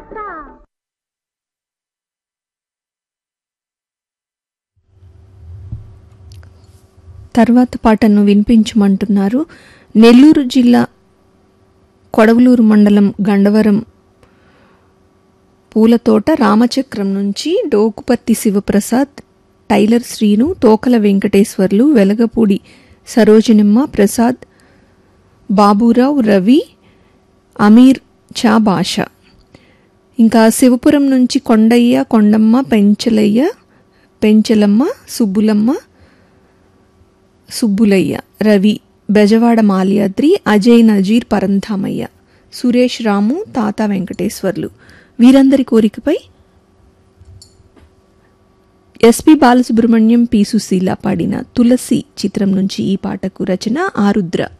జాగ్రత్త తర్వాత పాటను వినిపించమంటున్నారు నెల్లూరు జిల్లా కొడవలూరు మండలం గండవరం పూలతోట రామచక్రం నుంచి డోకుపర్తి శివప్రసాద్ టైలర్ శ్రీను తోకల వెంకటేశ్వర్లు వెలగపూడి సరోజనమ్మ ప్రసాద్ బాబురావు రవి అమీర్ చా భాష ఇంకా శివపురం నుంచి కొండయ్య కొండమ్మ పెంచలయ్య పెంచలమ్మ సుబ్బులమ్మ సుబ్బులయ్య రవి బెజవాడ మాల్యాద్రి అజయ్ నజీర్ పరంధామయ్య సురేష్ రాము తాత వెంకటేశ్వర్లు వీరందరి కోరికపై ఎస్పి బాలసుబ్రహ్మణ్యం పి సుశీల పాడిన తులసి చిత్రం నుంచి ఈ పాటకు రచన ఆరుద్ర